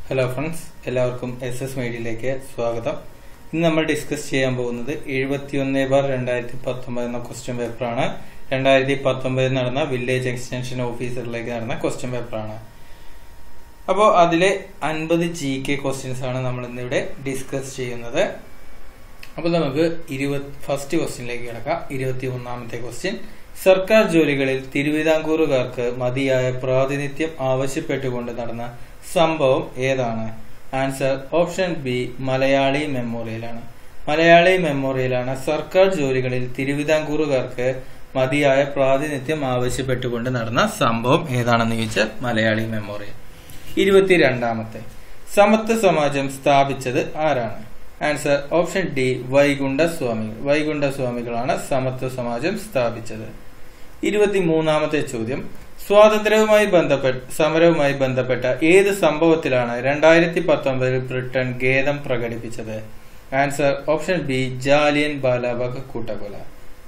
hello friends എല്ലാവർക്കും S S മീഡിയയിലേക്ക് സ്വാഗതം ഇന്ന് നമ്മൾ ഡിസ്കസ് ചെയ്യാൻ പോകുന്നത് എഴുപത്തിയൊന്ന് ബാർ രണ്ടായിരത്തി പത്തൊമ്പത് എന്ന ക്വസ്റ്റ്യൻ പേപ്പറാണ് രണ്ടായിരത്തി പത്തൊമ്പതിൽ നടന്ന വില്ലേജ് എക്സ്റ്റൻഷൻ ഓഫീസറിലേക്ക് നടന്ന ക്വസ്റ്റ്യൻ പേപ്പറാണ് അപ്പോൾ അതിലെ അൻപത് ജി കെ ക്വസ്റ്റ്യൻസ് ആണ് നമ്മൾ ഇന്നിവിടെ ഡിസ്കസ് ചെയ്യുന്നത് അപ്പോൾ നമുക്ക് ഇരുപത് ഫസ്റ്റ് ക്വസ്റ്റ്യനിലേക്ക് കിടക്കാം ഇരുപത്തി ഒന്നാമത്തെ ക്വസ്റ്റ്യൻ സർക്കാർ ജോലികളിൽ തിരുവിതാംകൂറുകാർക്ക് മതിയായ പ്രാതിനിധ്യം ആവശ്യപ്പെട്ടുകൊണ്ട് നടന്ന സംഭവം ഏതാണ് ആൻസർ ഓപ്ഷൻ ബി മലയാളി മെമ്മോറിയലാണ് മലയാളി മെമ്മോറിയലാണ് സർക്കാർ ജോലികളിൽ തിരുവിതാംകൂറുകാർക്ക് മതിയായ പ്രാതിനിധ്യം ആവശ്യപ്പെട്ടുകൊണ്ട് നടന്ന സംഭവം ഏതാണെന്ന് ചോദിച്ചാൽ മലയാളി മെമ്മോറിയൽ ഇരുപത്തിരണ്ടാമത്തെ സമത്വ സമാജം സ്ഥാപിച്ചത് ആരാണ് ആൻസർ ഓപ്ഷൻ ഡി വൈകുണ്ഠ സ്വാമികൾ വൈകുണ്ഠ സ്വാമികളാണ് സമത്വ സമാജം സ്ഥാപിച്ചത് ഇരുപത്തിമൂന്നാമത്തെ ചോദ്യം സ്വാതന്ത്ര്യവുമായി ബന്ധപ്പെട്ട സമരവുമായി ബന്ധപ്പെട്ട ഏത് സംഭവത്തിലാണ് രണ്ടായിരത്തി പത്തൊമ്പതിൽ ബ്രിട്ടൻ ഖേദം പ്രകടിപ്പിച്ചത് ആൻസർ ഓപ്ഷൻ ബി ജാലിയൻ ബാലാബാഗ് കൂട്ടക്കൊല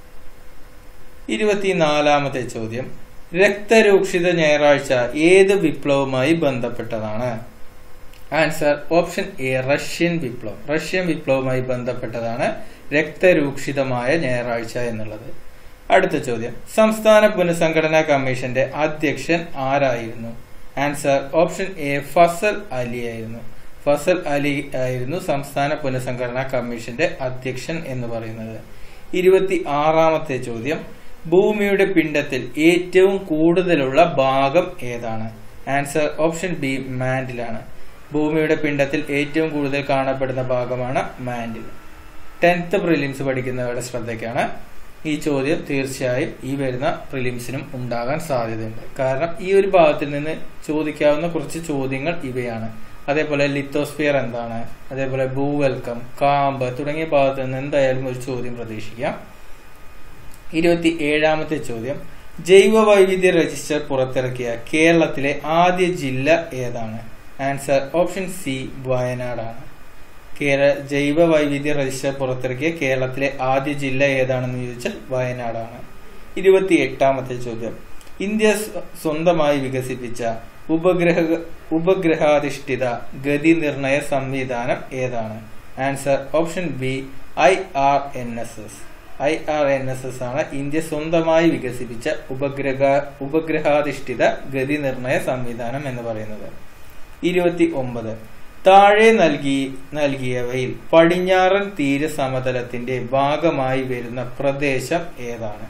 ഇരുപത്തിനാലാമത്തെ ചോദ്യം രക്തരൂക്ഷിത ഞായറാഴ്ച ഏത് വിപ്ലവവുമായി ബന്ധപ്പെട്ടതാണ് ആൻസർ ഓപ്ഷൻ എ റഷ്യൻ വിപ്ലവം റഷ്യൻ വിപ്ലവവുമായി ബന്ധപ്പെട്ടതാണ് രക്തരൂക്ഷിതമായ ഞായറാഴ്ച എന്നുള്ളത് അടുത്ത ചോദ്യം സംസ്ഥാന പുനഃസംഘടനാ കമ്മീഷന്റെ അധ്യക്ഷൻ ആരായിരുന്നു answer option A Fazal Ali ആയിരുന്നു ഫസൽ അലി ആയിരുന്നു സംസ്ഥാന പുനഃസംഘടനാ കമ്മീഷന്റെ അധ്യക്ഷൻ എന്ന് പറയുന്നത് ഇരുപത്തി ആറാമത്തെ ചോദ്യം ഭൂമിയുടെ പിണ്ടത്തിൽ ഏറ്റവും കൂടുതലുള്ള ഭാഗം ഏതാണ് ആൻസർ ഓപ്ഷൻ ബി മാൻഡിലാണ് ഭൂമിയുടെ പിണ്ടത്തിൽ ഏറ്റവും കൂടുതൽ കാണപ്പെടുന്ന ഭാഗമാണ് മാൻഡിൽ ടെൻത്ത് പ്രിലിംസ് പഠിക്കുന്നവരുടെ ശ്രദ്ധയ്ക്കാണ് ഈ ചോദ്യം തീർച്ചയായും ഈ വരുന്ന പ്രിലിംസിനും ഉണ്ടാകാൻ സാധ്യതയുണ്ട് കാരണം ഈ ഒരു ഭാഗത്തിൽ നിന്ന് ചോദിക്കാവുന്ന കുറച്ച് ചോദ്യങ്ങൾ ഇവയാണ് അതേപോലെ ലിത്തോസ്ഫിയർ എന്താണ് അതേപോലെ ഭൂവൽക്കം കാമ്പ് തുടങ്ങിയ ഭാഗത്ത് നിന്ന് എന്തായാലും ഒരു ചോദ്യം പ്രതീക്ഷിക്കാം ഇരുപത്തി ഏഴാമത്തെ ചോദ്യം ജൈവ വൈവിധ്യ രജിസ്റ്റർ പുറത്തിറക്കിയ കേരളത്തിലെ ആദ്യ ജില്ല ഏതാണ് ആൻസർ ഓപ്ഷൻ സി വയനാടാണ് കേരള ജൈവ വൈവിധ്യ രജിസ്റ്റർ പുറത്തിറക്കിയ കേരളത്തിലെ ആദ്യ ജില്ല ഏതാണെന്ന് ചോദിച്ചാൽ വയനാടാണ് ഇരുപത്തി എട്ടാമത്തെ ചോദ്യം ഇന്ത്യ സ്വന്തമായി വികസിപ്പിച്ച ഉപഗ്രഹ ഉപഗ്രഹാധിഷ്ഠിത ഗതി നിർണയ സംവിധാനം ഏതാണ് answer option B I R N S S I R N S S ആണ് ഇന്ത്യ സ്വന്തമായി വികസിപ്പിച്ച ഉപഗ്രഹ ഉപഗ്രഹാധിഷ്ഠിത ഗതി നിർണയ സംവിധാനം എന്ന് പറയുന്നത് ഇരുപത്തി ഒമ്പത് താഴെ നൽകി നൽകിയവയിൽ പടിഞ്ഞാറൻ തീരസമതലത്തിന്റെ ഭാഗമായി വരുന്ന പ്രദേശം ഏതാണ്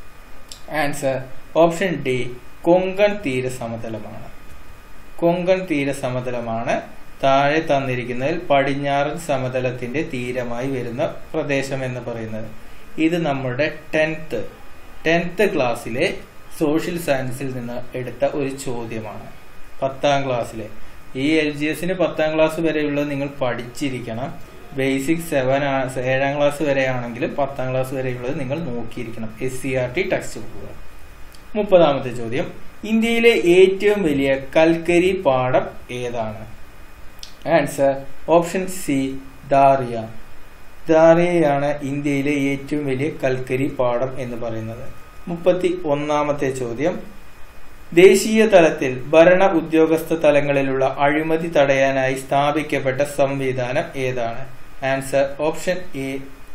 ആൻസർ ഓപ്ഷൻ ഡി കൊങ്കൺ തീരസമതലമാണ് കൊങ്കൺ തീരസമതലമാണ് താഴെ തന്നിരിക്കുന്നതിൽ പടിഞ്ഞാറൻ സമതലത്തിന്റെ തീരമായി വരുന്ന പ്രദേശം എന്ന് പറയുന്നത് ഇത് നമ്മുടെ ടെൻത്ത് ടെൻത്ത് ക്ലാസ്സിലെ സോഷ്യൽ സയൻസിൽ നിന്ന് എടുത്ത ഒരു ചോദ്യമാണ് പത്താം ക്ലാസ്സിലെ ഈ എൽ ജി എസിന് പത്താം ക്ലാസ് വരെയുള്ളത് നിങ്ങൾ പഠിച്ചിരിക്കണം ബേസിക് സെവൻ ഏഴാം ക്ലാസ് വരെയാണെങ്കിലും പത്താം ക്ലാസ് വരെയുള്ളത് നിങ്ങൾ നോക്കിയിരിക്കണം S C R T text ബുക്കുകൾ മുപ്പതാമത്തെ ചോദ്യം ഇന്ത്യയിലെ ഏറ്റവും വലിയ കൽക്കരി പാടം ഏതാണ് ആൻസർ ഓപ്ഷൻ സി ദാറിയ ദാറിയയാണ് ഇന്ത്യയിലെ ഏറ്റവും വലിയ കൽക്കരി പാടം എന്ന് പറയുന്നത് മുപ്പത്തി ഒന്നാമത്തെ ചോദ്യം ദേശീയ തലത്തിൽ ഭരണ ഉദ്യോഗസ്ഥ തലങ്ങളിലുള്ള അഴിമതി തടയാനായി സ്ഥാപിക്കപ്പെട്ട സംവിധാനം ഏതാണ് ആൻസർ ഓപ്ഷൻ എ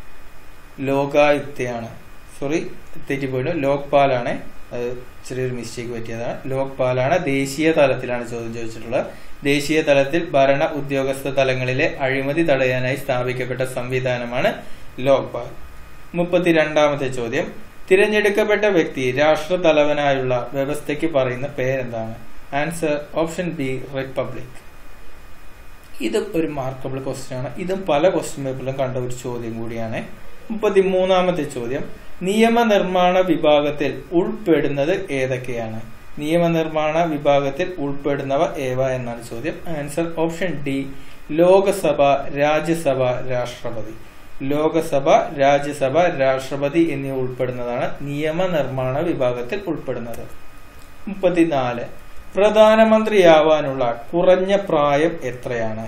ലോകായുക്തയാണ് സോറി തെറ്റിപ്പോയിട്ട് ലോക്പാലാണ് അത് ചെറിയൊരു മിസ്റ്റേക്ക് പറ്റിയതാണ് ലോക്പാലാണ് ദേശീയ തലത്തിലാണ് ചോദ്യം ചോദിച്ചിട്ടുള്ളത് ദേശീയ തലത്തിൽ ഭരണ ഉദ്യോഗസ്ഥ തലങ്ങളിലെ അഴിമതി തടയാനായി സ്ഥാപിക്കപ്പെട്ട സംവിധാനമാണ് ലോക്പാൽ മുപ്പത്തിരണ്ടാമത്തെ ചോദ്യം തിരഞ്ഞെടുക്കപ്പെട്ട വ്യക്തി രാഷ്ട്ര തലവനായുള്ള വ്യവസ്ഥയ്ക്ക് പറയുന്ന പേരെന്താണ് ആൻസർ ഓപ്ഷൻ ബി റിപ്പബ്ലിക് ഇതും ഒരു മാർക്കബിൾ ക്വസ്റ്റ്യൻ ആണ് ഇതും പല ക്വസ്റ്റ്യൻ പേപ്പറിലും കണ്ട ഒരു ചോദ്യം കൂടിയാണ് മുപ്പത്തിമൂന്നാമത്തെ ചോദ്യം നിയമനിർമ്മാണ വിഭാഗത്തിൽ ഉൾപ്പെടുന്നത് ഏതൊക്കെയാണ് നിയമനിർമ്മാണ വിഭാഗത്തിൽ ഉൾപ്പെടുന്നവ ഏവ എന്നാണ് ചോദ്യം answer option D Lok Sabha Rajya Sabha രാഷ്ട്രപതി ലോകസഭ രാജ്യസഭ രാഷ്ട്രപതി എന്നിവ ഉൾപ്പെടുന്നതാണ് നിയമനിർമ്മാണ വിഭാഗത്തിൽ ഉൾപ്പെടുന്നത് മുപ്പത്തിനാല് പ്രധാനമന്ത്രിയാവാനുള്ള കുറഞ്ഞ പ്രായം എത്രയാണ്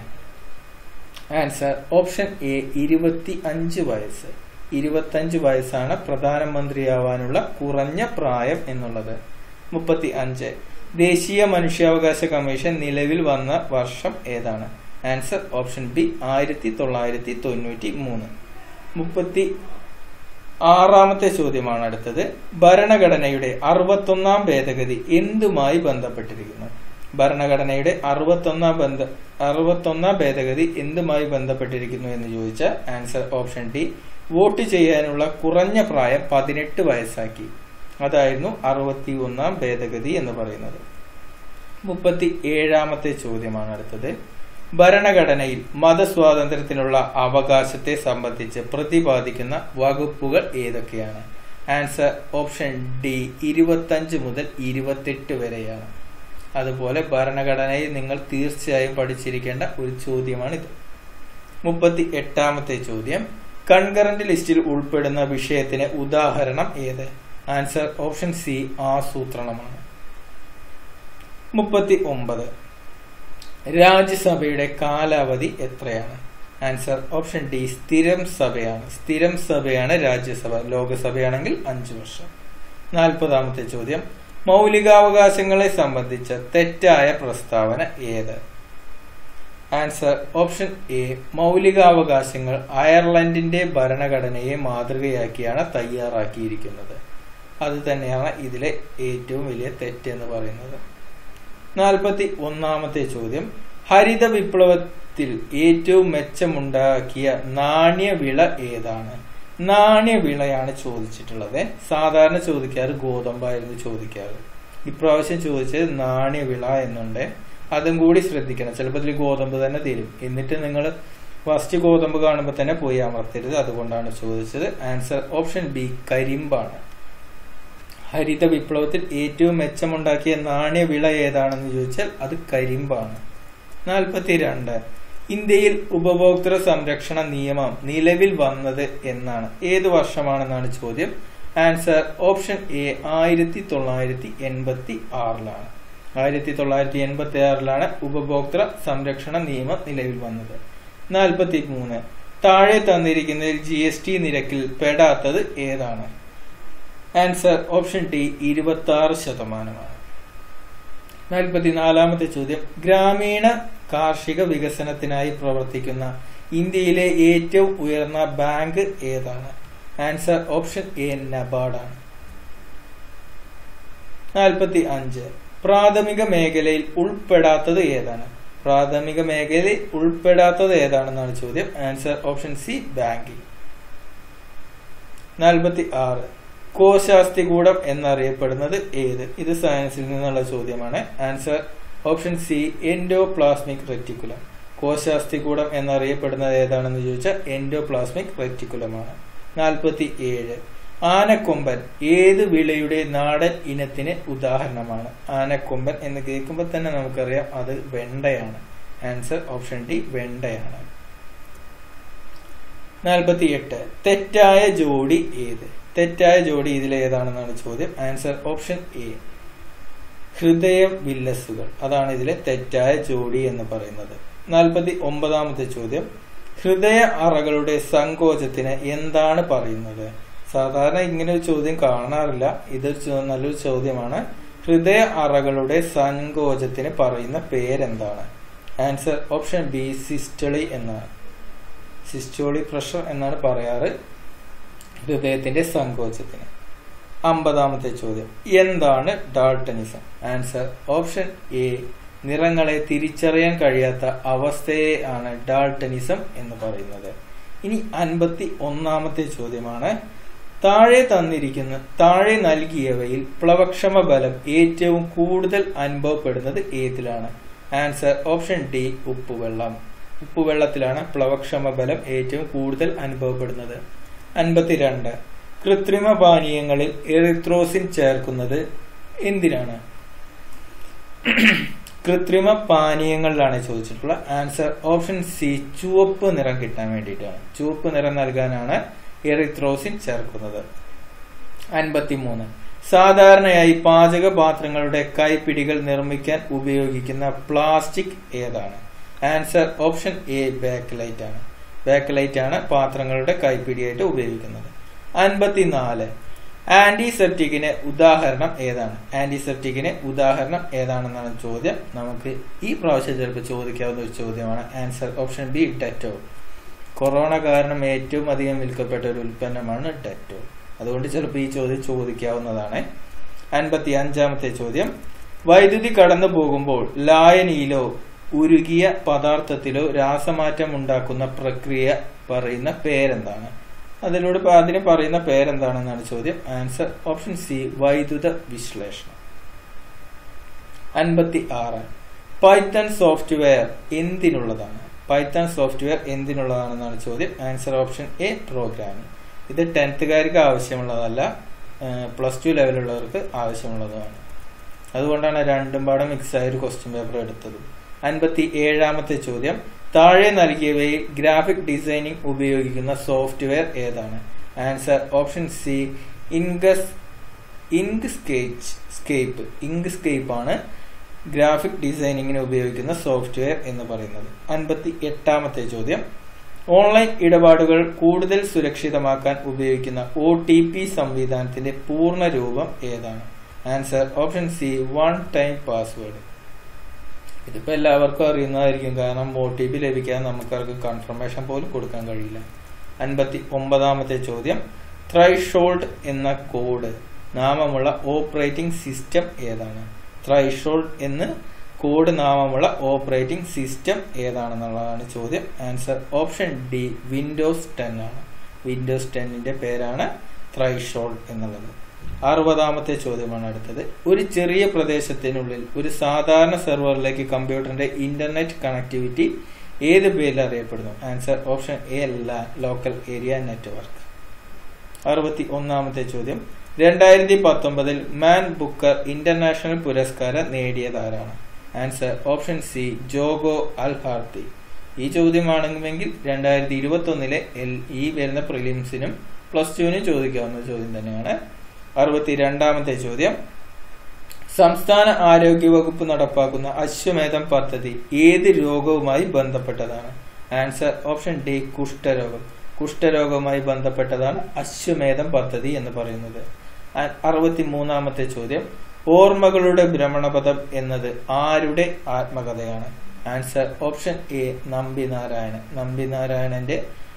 ആൻസർ ഓപ്ഷൻ എ ഇരുപത്തി അഞ്ച് വയസ്സ് ഇരുപത്തഞ്ച് വയസ്സാണ് പ്രധാനമന്ത്രിയാവാനുള്ള കുറഞ്ഞ പ്രായം എന്നുള്ളത് മുപ്പത്തി അഞ്ച് ദേശീയ മനുഷ്യാവകാശ കമ്മീഷൻ നിലവിൽ വന്ന വർഷം ഏതാണ് ആൻസർ ഓപ്ഷൻ ബി ആയിരത്തി തൊള്ളായിരത്തി തൊണ്ണൂറ്റി മൂന്ന് മുപ്പത്തി ആറാമത്തെ ചോദ്യമാണ് അടുത്തത് ഭരണഘടനയുടെ അറുപത്തൊന്നാം ഭേദഗതി എന്തുമായി ബന്ധപ്പെട്ടിരിക്കുന്നു ഭരണഘടനയുടെ അറുപത്തൊന്നാം ബന്ധ അറുപത്തൊന്നാം ഭേദഗതി എന്തുമായി ബന്ധപ്പെട്ടിരിക്കുന്നു എന്ന് ചോദിച്ച ആൻസർ ഓപ്ഷൻ ഡി വോട്ട് ചെയ്യാനുള്ള കുറഞ്ഞ പ്രായം പതിനെട്ട് വയസ്സാക്കി അതായിരുന്നു അറുപത്തി ഒന്നാം ഭേദഗതി എന്ന് പറയുന്നത് മുപ്പത്തി ഏഴാമത്തെ ചോദ്യമാണ് അടുത്തത് ഭരണഘടനയിൽ മതസ്വാതന്ത്ര്യത്തിനുള്ള അവകാശത്തെ സംബന്ധിച്ച് പ്രതിപാദിക്കുന്ന വകുപ്പുകൾ ഏതൊക്കെയാണ് ആൻസർ ഓപ്ഷൻ ഡി ഇരുപത്തഞ്ച് മുതൽ ഇരുപത്തെട്ട് വരെയാണ് അതുപോലെ ഭരണഘടനയിൽ നിങ്ങൾ തീർച്ചയായും പഠിച്ചിരിക്കേണ്ട ഒരു ചോദ്യമാണിത് മുപ്പത്തി എട്ടാമത്തെ ചോദ്യം കൺകറന്റ് ലിസ്റ്റിൽ ഉൾപ്പെടുന്ന വിഷയത്തിന് ഉദാഹരണം ഏത് ആൻസർ ഓപ്ഷൻ സി ആസൂത്രണമാണ് മുപ്പത്തി ഒമ്പത് രാജ്യസഭയുടെ കാലാവധി എത്രയാണ് ആൻസർ ഓപ്ഷൻ ഡി സ്ഥിരം സഭയാണ് സ്ഥിരം സഭയാണ് രാജ്യസഭ ലോകസഭയാണെങ്കിൽ അഞ്ചു വർഷം നാൽപ്പതാമത്തെ ചോദ്യം മൗലികാവകാശങ്ങളെ സംബന്ധിച്ച തെറ്റായ പ്രസ്താവന ഏത് ആൻസർ ഓപ്ഷൻ എ മൗലികാവകാശങ്ങൾ അയർലൻഡിന്റെ ഭരണഘടനയെ മാതൃകയാക്കിയാണ് തയ്യാറാക്കിയിരിക്കുന്നത് അത് തന്നെയാണ് ഇതിലെ ഏറ്റവും വലിയ തെറ്റ് എന്ന് പറയുന്നത് നാൽപ്പത്തി ഒന്നാമത്തെ ചോദ്യം ഹരിത വിപ്ലവത്തിൽ ഏറ്റവും മെച്ചമുണ്ടാക്കിയ നാണ്യവിള ഏതാണ് നാണ്യവിളയാണ് ചോദിച്ചിട്ടുള്ളത് സാധാരണ ചോദിക്കാറ് ഗോതമ്പായിരുന്നു ചോദിക്കാറ് ഇപ്രാവശ്യം ചോദിച്ചത് നാണ്യവിള എന്നുണ്ട് അതും കൂടി ശ്രദ്ധിക്കണം ചിലപ്പോൾ ഇതിൽ ഗോതമ്പ് തന്നെ തരും എന്നിട്ട് നിങ്ങൾ ഫസ്റ്റ് ഗോതമ്പ് കാണുമ്പോൾ തന്നെ പോയി അമർത്തരുത് അതുകൊണ്ടാണ് ചോദിച്ചത് ആൻസർ ഓപ്ഷൻ ബി കരിമ്പാണ് ഹരിത വിപ്ലവത്തിൽ ഏറ്റവും മെച്ചമുണ്ടാക്കിയ നാണ്യവിള ഏതാണെന്ന് ചോദിച്ചാൽ അത് കരിമ്പാണ് നാൽപ്പത്തിരണ്ട് ഇന്ത്യയിൽ ഉപഭോക്തൃ സംരക്ഷണ നിയമം നിലവിൽ വന്നത് എന്നാണ് ഏത് വർഷമാണെന്നാണ് ചോദ്യം ആൻസർ ഓപ്ഷൻ എ ആയിരത്തി തൊള്ളായിരത്തി എൺപത്തി ആറിലാണ് ആയിരത്തി തൊള്ളായിരത്തി എൺപത്തി ആറിലാണ് ഉപഭോക്തൃ സംരക്ഷണ നിയമം നിലവിൽ വന്നത് നാൽപ്പത്തി മൂന്ന് താഴെ തന്നിരിക്കുന്നതിൽ ജി എസ് ടി നിരക്കിൽ പെടാത്തത് ഏതാണ് ആൻസർ ഓപ്ഷൻ ഡി ഇരുപത്തി ആറ് ശതമാനമാണ് നാൽപ്പത്തിനാലാമത്തെ ചോദ്യം ഗ്രാമീണ കാർഷിക വികസനത്തിനായി പ്രവർത്തിക്കുന്ന ഇന്ത്യയിലെ ഏറ്റവും ഉയർന്ന ബാങ്ക് ഏതാണ് ആൻസർ ഓപ്ഷൻ എ നബാർഡാണ് നാൽപ്പത്തി അഞ്ച് പ്രാഥമിക മേഖലയിൽ ഉൾപ്പെടാത്തത് ഏതാണ് പ്രാഥമിക മേഖലയിൽ ഉൾപ്പെടാത്തത് ഏതാണെന്നാണ് ചോദ്യം ആൻസർ ഓപ്ഷൻ സി ബാങ്കിങ് നാൽപ്പത്തി ആറ് കോശാസ്തികൂടം എന്നറിയപ്പെടുന്നത് ഏത് ഇത് സയൻസിൽ നിന്നുള്ള ചോദ്യമാണ് answer option C endoplasmic reticulum കോശാസ്തികൂടം എന്നറിയപ്പെടുന്നത് ഏതാണെന്ന് ചോദിച്ചാൽ എൻഡോപ്ലാസ്മിക് റെറ്റിക്കുലമാണ് നാൽപ്പത്തി ഏഴ് ആനക്കൊമ്പൻ ഏത് വിളയുടെ നാടൻ ഇനത്തിന് ഉദാഹരണമാണ് ആനക്കൊമ്പൻ എന്ന് കേൾക്കുമ്പോൾ തന്നെ നമുക്കറിയാം അത് വെണ്ടയാണ് ആൻസർ ഓപ്ഷൻ ഡി വെണ്ടയാണ് നാൽപ്പത്തി എട്ട് തെറ്റായ ജോഡി ഏത് തെറ്റായ ജോഡി ഇതിൽ ഏതാണെന്നാണ് ചോദ്യം ആൻസർ ഓപ്ഷൻ എ ഹൃദയ വില്ലസുകൾ അതാണ് ഇതിലെ തെറ്റായ ജോഡി എന്ന് പറയുന്നത് നാൽപ്പത്തി ഒമ്പതാമത്തെ ചോദ്യം ഹൃദയ അറകളുടെ സങ്കോചത്തിന് എന്താണ് പറയുന്നത് സാധാരണ ഇങ്ങനെ ഒരു ചോദ്യം കാണാറില്ല ഇതൊരു ചോ- നല്ലൊരു ചോദ്യമാണ് ഹൃദയ അറകളുടെ സങ്കോചത്തിന് പറയുന്ന പേരെന്താണ് ആൻസർ ഓപ്ഷൻ ബി സിസ്റ്റളി എന്നാണ് സിസ്റ്റോളി പ്രഷർ എന്നാണ് പറയാറ് ഹൃദയത്തിന്റെ സങ്കോചത്തിന് അമ്പതാമത്തെ ചോദ്യം എന്താണ് ഡാൾട്ടനിസം ആൻസർ ഓപ്ഷൻ എ നിറങ്ങളെ തിരിച്ചറിയാൻ കഴിയാത്ത അവസ്ഥയെ ആണ് ഡാൾട്ടനിസം എന്ന് പറയുന്നത് ഇനി അൻപത്തി ഒന്നാമത്തെ ചോദ്യമാണ് താഴെ തന്നിരിക്കുന്ന താഴെ നൽകിയവയിൽ പ്ലവക്ഷമ ബലം ഏറ്റവും കൂടുതൽ അനുഭവപ്പെടുന്നത് ഏതിലാണ് ആൻസർ ഓപ്ഷൻ ഡി ഉപ്പുവെള്ളം ഉപ്പുവെള്ളത്തിലാണ് പ്ലവക്ഷമ ബലം ഏറ്റവും കൂടുതൽ അനുഭവപ്പെടുന്നത് അൻപത്തിരണ്ട് കൃത്രിമ പാനീയങ്ങളിൽ എറിത്രോസിൻ ചേർക്കുന്നത് എന്തിനാണ് കൃത്രിമ പാനീയങ്ങളിലാണ് ചോദിച്ചിട്ടുള്ള ആൻസർ ഓപ്ഷൻ സി ചുവപ്പ് നിറം കിട്ടാൻ വേണ്ടിയിട്ടാണ് ചുവപ്പ് നിറം നൽകാനാണ് എറിത്രോസിൻ ചേർക്കുന്നത് അൻപത്തിമൂന്ന് സാധാരണയായി പാചക പാത്രങ്ങളുടെ കൈപ്പിടികൾ നിർമ്മിക്കാൻ ഉപയോഗിക്കുന്ന പ്ലാസ്റ്റിക് ഏതാണ് ആൻസർ ഓപ്ഷൻ എ ബാക്ക്ലൈറ്റ് ആണ് ബാക്ക്ലൈറ്റ് ആണ് പാത്രങ്ങളുടെ കൈപ്പിടിയായിട്ട് ഉപയോഗിക്കുന്നത് അൻപത്തിനാല് ആന്റിസെപ്റ്റിക്കിന് ഉദാഹരണം ഏതാണ് ആന്റിസെപ്റ്റിക്കിന് ഉദാഹരണം ഏതാണെന്നാണ് ചോദ്യം നമുക്ക് ഈ പ്രാവശ്യം ചിലപ്പോൾ ചോദിക്കാവുന്ന ഒരു ചോദ്യമാണ് ആൻസർ ഓപ്ഷൻ ബി ഡെറ്റോ കൊറോണ കാരണം ഏറ്റവും അധികം വിൽക്കപ്പെട്ട ഒരു ഉൽപ്പന്നമാണ് ഡെറ്റോ അതുകൊണ്ട് ചിലപ്പോൾ ഈ ചോദ്യം ചോദിക്കാവുന്നതാണ് അൻപത്തി അഞ്ചാമത്തെ ചോദ്യം വൈദ്യുതി കടന്നു പോകുമ്പോൾ ലായനിയിലോ ഉരുകിയ പദാർത്ഥത്തിലോ രാസമാറ്റം ഉണ്ടാക്കുന്ന പ്രക്രിയ പറയുന്ന പേരെന്താണ് അതിലൂടെ പ- അതിന് പറയുന്ന പേരെന്താണെന്നാണ് ചോദ്യം ആൻസർ ഓപ്ഷൻ സി വൈദ്യുത വിശ്ലേഷണം അൻപത്തി ആറ് പൈത്തൺ സോഫ്റ്റ്വെയർ എന്തിനുള്ളതാണ് പൈത്തൺ സോഫ്റ്റ്വെയർ എന്തിനുള്ളതാണെന്നാണ് ചോദ്യം ആൻസർ ഓപ്ഷൻ എ പ്രോഗ്രാമിംഗ് ഇത് ടെൻത്തുകാർക്ക് ആവശ്യമുള്ളതല്ല പ്ലസ് ടു ലെവലുള്ളവർക്ക് ആവശ്യമുള്ളതുമാണ് അതുകൊണ്ടാണ് രണ്ടും പാടെ മിക്സ് ആയ ഒരു ക്വസ്റ്റ്യൻ പേപ്പർ എടുത്തത് അൻപത്തി ഏഴാമത്തെ ചോദ്യം താഴെ നൽകിയവയിൽ ഗ്രാഫിക് ഡിസൈനിങ് ഉപയോഗിക്കുന്ന സോഫ്റ്റ്വെയർ ഏതാണ് ആൻസർ ഓപ്ഷൻ സി ഇൻഗസ് ink sketch scape Inkscape ആണ് ഗ്രാഫിക് ഡിസൈനിങ്ങിന് ഉപയോഗിക്കുന്ന സോഫ്റ്റ്വെയർ എന്ന് പറയുന്നത് അൻപത്തി എട്ടാമത്തെ ചോദ്യം ഓൺലൈൻ ഇടപാടുകൾ കൂടുതൽ സുരക്ഷിതമാക്കാൻ ഉപയോഗിക്കുന്ന ഒ ടി പി സംവിധാനത്തിന്റെ പൂർണ്ണ രൂപം ഏതാണ് answer option C one time password ഇതിപ്പോ എല്ലാവർക്കും അറിയുന്നതായിരിക്കും കാരണം ഒ ടി പി ലഭിക്കാൻ നമുക്കവർക്ക് കൺഫർമേഷൻ പോലും കൊടുക്കാൻ കഴിയില്ല അൻപത്തി ഒമ്പതാമത്തെ ചോദ്യം ത്രൈഷോൾഡ് എന്ന കോഡ് നാമമുള്ള ഓപ്പറേറ്റിംഗ് സിസ്റ്റം ഏതാണ് ത്രൈഷോൾഡ് എന്ന് കോഡ് നാമമുള്ള ഓപ്പറേറ്റിംഗ് സിസ്റ്റം ഏതാണെന്നുള്ളതാണ് ചോദ്യം answer option D Windows ten ആണ് വിൻഡോസ് ടെന്നിന്റെ പേരാണ് ത്രൈഷോൾഡ് എന്നുള്ളത് അറുപതാമത്തെ ചോദ്യമാണ് അടുത്തത് ഒരു ചെറിയ പ്രദേശത്തിനുള്ളിൽ ഒരു സാധാരണ സെർവറിലേക്ക് കമ്പ്യൂട്ടറിന്റെ ഇന്റർനെറ്റ് കണക്ടിവിറ്റി ഏത് പേരിൽ അറിയപ്പെടുന്നു answer option A local area network അറുപത്തി ഒന്നാമത്തെ ചോദ്യം രണ്ടായിരത്തി പത്തൊമ്പതിൽ മാൻ ബുക്കർ ഇന്റർനാഷണൽ പുരസ്കാരം നേടിയതാരാണ് answer option C Jokha al Harthi ഈ ചോദ്യമാണെങ്കിൽ രണ്ടായിരത്തി ഇരുപത്തി ഒന്നിലെ ഈ വരുന്ന പ്രിലിംസിനും പ്ലസ് ടുവിനും ചോദിക്കാവുന്ന ചോദ്യം തന്നെയാണ് അറുപത്തി രണ്ടാമത്തെ ചോദ്യം സംസ്ഥാന ആരോഗ്യ വകുപ്പ് നടപ്പാക്കുന്ന അശ്വമേധം പദ്ധതി ഏത് രോഗവുമായി ബന്ധപ്പെട്ടതാണ് ആൻസർ ഓപ്ഷൻ ഡി കുഷ്ഠരോഗം കുഷ്ഠരോഗവുമായി ബന്ധപ്പെട്ടതാണ് അശ്വമേധം പദ്ധതി എന്ന് പറയുന്നത് അറുപത്തി മൂന്നാമത്തെ ചോദ്യം ഓർമ്മകളുടെ ഭ്രമണപഥം എന്നത് ആരുടെ ആത്മകഥയാണ് ആൻസർ ഓപ്ഷൻ എ നമ്പിനാരായണൻ നമ്പിനാരായണന്റെ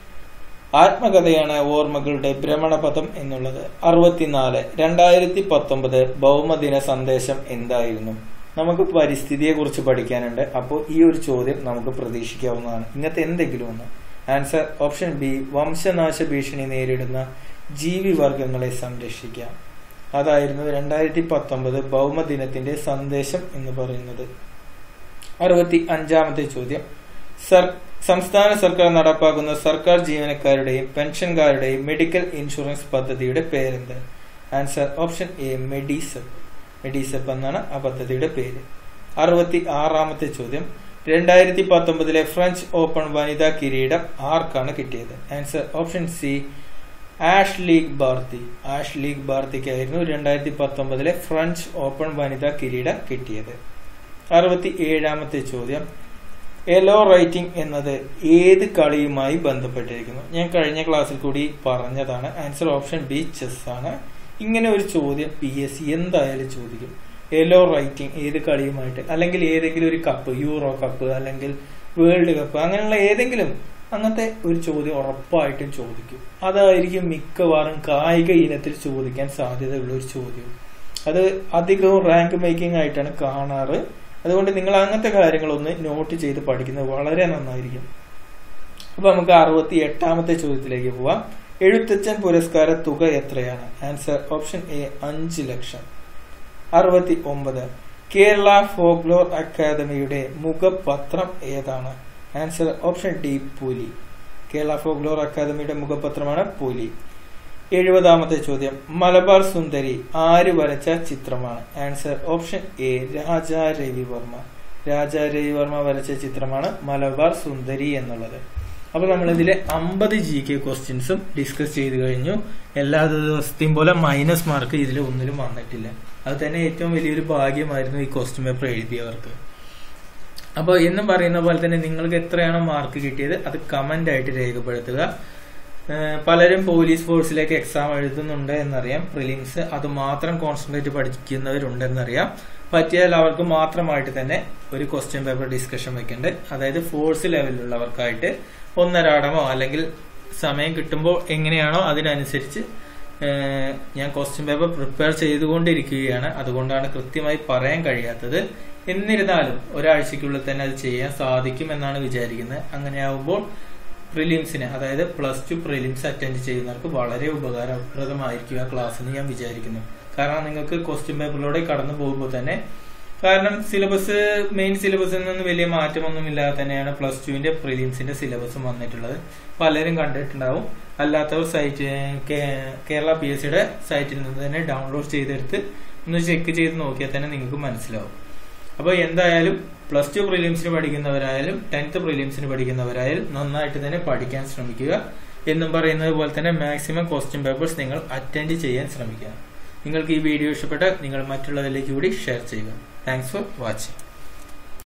ആത്മകഥയാണ് ഓർമ്മകളുടെ ഭ്രമണപഥം എന്നുള്ളത് അറുപത്തിനാല് രണ്ടായിരത്തി പത്തൊമ്പത് ഭൗമദിന സന്ദേശം എന്തായിരുന്നു നമുക്ക് പരിസ്ഥിതിയെ കുറിച്ച് പഠിക്കാനുണ്ട് അപ്പോൾ ഈ ഒരു ചോദ്യം നമുക്ക് പ്രതീക്ഷിക്കാവുന്നതാണ് ഇങ്ങനത്തെ എന്തെങ്കിലും ഒന്ന് ആൻസർ ഓപ്ഷൻ ബി വംശനാശ ഭീഷണി നേരിടുന്ന ജീവിവർഗങ്ങളെ സംരക്ഷിക്കാം അതായിരുന്നു രണ്ടായിരത്തി പത്തൊമ്പത് ഭൗമദിനത്തിന്റെ സന്ദേശം എന്ന് പറയുന്നത് അറുപത്തി അഞ്ചാമത്തെ ചോദ്യം സർ സംസ്ഥാന സർക്കാർ നടപ്പാക്കുന്ന സർക്കാർ ജീവനക്കാരുടെയും പെൻഷൻകാരുടെയും മെഡിക്കൽ ഇൻഷുറൻസ് പദ്ധതിയുടെ പേരെന്ത് answer option A Medisep Medisep എന്നാണ് ആ പദ്ധതിയുടെ പേര് അറുപത്തി ആറാമത്തെ ചോദ്യം രണ്ടായിരത്തി പത്തൊമ്പതിലെ ഫ്രഞ്ച് ഓപ്പൺ വനിതാ കിരീടം ആർക്കാണ് കിട്ടിയത് answer option C Ashleigh Barty Ashleigh ബാർത്തിക്കായിരുന്നു രണ്ടായിരത്തി പത്തൊമ്പതിലെ ഫ്രഞ്ച് ഓപ്പൺ വനിതാ കിരീടം കിട്ടിയത് അറുപത്തി ഏഴാമത്തെ ചോദ്യം എലോ റൈറ്റിംഗ് എന്നത് ഏത് കളിയുമായി ബന്ധപ്പെട്ടിരിക്കുന്നു ഞാൻ കഴിഞ്ഞ ക്ലാസ്സിൽ കൂടി പറഞ്ഞതാണ് ആൻസർ ഓപ്ഷൻ ബി ചെസ് ആണ് ഇങ്ങനെ ഒരു ചോദ്യം പി എസ് സി എന്തായാലും ചോദിക്കും എലോ റൈറ്റിംഗ് ഏത് കളിയുമായിട്ട് അല്ലെങ്കിൽ ഏതെങ്കിലും ഒരു കപ്പ് യൂറോ കപ്പ് അല്ലെങ്കിൽ വേൾഡ് കപ്പ് അങ്ങനെയുള്ള ഏതെങ്കിലും അങ്ങനത്തെ ഒരു ചോദ്യം ഉറപ്പായിട്ടും ചോദിക്കും അതായിരിക്കും മിക്കവാറും കായിക ഇനത്തിൽ ചോദിക്കാൻ സാധ്യതയുള്ള ഒരു ചോദ്യം അത് അധികവും റാങ്ക് മേക്കിംഗ് ആയിട്ടാണ് കാണാറ് അതുകൊണ്ട് നിങ്ങൾ അങ്ങനത്തെ കാര്യങ്ങളൊന്ന് നോട്ട് ചെയ്ത് പഠിക്കുന്നത് വളരെ നന്നായിരിക്കും അപ്പൊ നമുക്ക് അറുപത്തി എട്ടാമത്തെ ചോദ്യത്തിലേക്ക് പോവാം എഴുത്തച്ഛൻ പുരസ്കാര തുക എത്രയാണ് ആൻസർ ഓപ്ഷൻ എ അഞ്ച് ലക്ഷം അറുപത്തി ഒമ്പത് കേരള ഫോക്ലോർ അക്കാദമിയുടെ മുഖപത്രം ഏതാണ് ആൻസർ ഓപ്ഷൻ ഡി പുലി കേരള ഫോക്ലോർ അക്കാദമിയുടെ മുഖപത്രമാണ് പുലി എഴുപതാമത്തെ ചോദ്യം മലബാർ സുന്ദരി ആര് വരച്ച ചിത്രമാണ് answer option A Raja Ravi Varma Raja Ravi Varma വരച്ച ചിത്രമാണ് മലബാർ സുന്ദരി എന്നുള്ളത് അപ്പൊ നമ്മൾ ഇതിലെ അമ്പത് ജി കെ ക്വസ്റ്റ്യൻസും ഡിസ്കസ് ചെയ്ത് കഴിഞ്ഞു എല്ലാ ദിവസത്തെയും പോലെ മൈനസ് മാർക്ക് ഇതിൽ ഒന്നിലും വന്നിട്ടില്ല അത് തന്നെ ഏറ്റവും വലിയൊരു ഭാഗ്യമായിരുന്നു ഈ ക്വസ്റ്റ്യൻ പേപ്പർ എഴുതിയവർക്ക് അപ്പോൾ എന്നും പറയുന്ന പോലെ തന്നെ നിങ്ങൾക്ക് എത്രയാണോ മാർക്ക് കിട്ടിയത് അത് കമന്റ് ആയിട്ട് രേഖപ്പെടുത്തുക ഏഹ് പലരും പോലീസ് ഫോഴ്സിലേക്ക് എക്സാം എഴുതുന്നുണ്ട് എന്നറിയാം പ്രിലിംസ് അത് മാത്രം കോൺസെൻട്രേറ്റ് പഠിക്കുന്നവരുണ്ടെന്നറിയാം പറ്റിയാൽ അവർക്ക് മാത്രമായിട്ട് തന്നെ ഒരു ക്വസ്റ്റ്യൻ പേപ്പർ ഡിസ്കഷൻ വെക്കേണ്ടത് അതായത് ഫോഴ്സ് ലെവലിലുള്ളവർക്കായിട്ട് ഒന്നരാടമോ അല്ലെങ്കിൽ സമയം കിട്ടുമ്പോൾ എങ്ങനെയാണോ അതിനനുസരിച്ച് ഏഹ് ഞാൻ ക്വസ്റ്റ്യൻ പേപ്പർ പ്രിപ്പയർ ചെയ്തുകൊണ്ടിരിക്കുകയാണ് അതുകൊണ്ടാണ് കൃത്യമായി പറയാൻ കഴിയാത്തത് എന്നിരുന്നാലും ഒരാഴ്ചക്കുള്ളിൽ തന്നെ അത് ചെയ്യാൻ സാധിക്കും എന്നാണ് വിചാരിക്കുന്നത് അങ്ങനെയാവുമ്പോൾ പ്രിലിംസിന് അതായത് പ്ലസ് ടു പ്രിലിംസ് അറ്റൻഡ് ചെയ്യുന്നവർക്ക് വളരെ ഉപകാരപ്രദമായിരിക്കും ആ ക്ലാസ് എന്ന് ഞാൻ വിചാരിക്കുന്നു കാരണം നിങ്ങൾക്ക് ക്വസ്റ്റ്യൻ പേപ്പറിലൂടെ കടന്നു പോകുമ്പോൾ തന്നെ കാരണം സിലബസ് മെയിൻ സിലബസിൽ നിന്ന് വലിയ മാറ്റമൊന്നും ഇല്ലാതെ തന്നെയാണ് പ്ലസ് ടുവിന്റെ പ്രിലിംസിന്റെ സിലബസും വന്നിട്ടുള്ളത് പലരും കണ്ടിട്ടുണ്ടാവും അല്ലാത്തവർ സൈറ്റ് കേ- കേരള പി എസ് സിയുടെ സൈറ്റിൽ നിന്ന് തന്നെ ഡൗൺലോഡ് ചെയ്തെടുത്ത് ഒന്ന് ചെക്ക് ചെയ്ത് നോക്കിയാൽ തന്നെ നിങ്ങൾക്ക് മനസ്സിലാവും അപ്പോൾ എന്തായാലും പ്ലസ് ടു പ്രിലിംസിന് പഠിക്കുന്നവരായാലും ടെൻത്ത് പ്രിലിംസിന് പഠിക്കുന്നവരായാലും നന്നായിട്ട് തന്നെ പഠിക്കാൻ ശ്രമിക്കുക എന്നും പറയുന്നത് പോലെ തന്നെ മാക്സിമം ക്വസ്റ്റ്യൻ പേപ്പേഴ്സ് നിങ്ങൾ അറ്റൻഡ് ചെയ്യാൻ ശ്രമിക്കുക നിങ്ങൾക്ക് ഈ വീഡിയോ ഇഷ്ടപ്പെട്ടാൽ നിങ്ങൾ മറ്റുള്ളവരിലേക്ക് കൂടി ഷെയർ ചെയ്യുക താങ്ക്സ് ഫോർ വാച്ചിങ്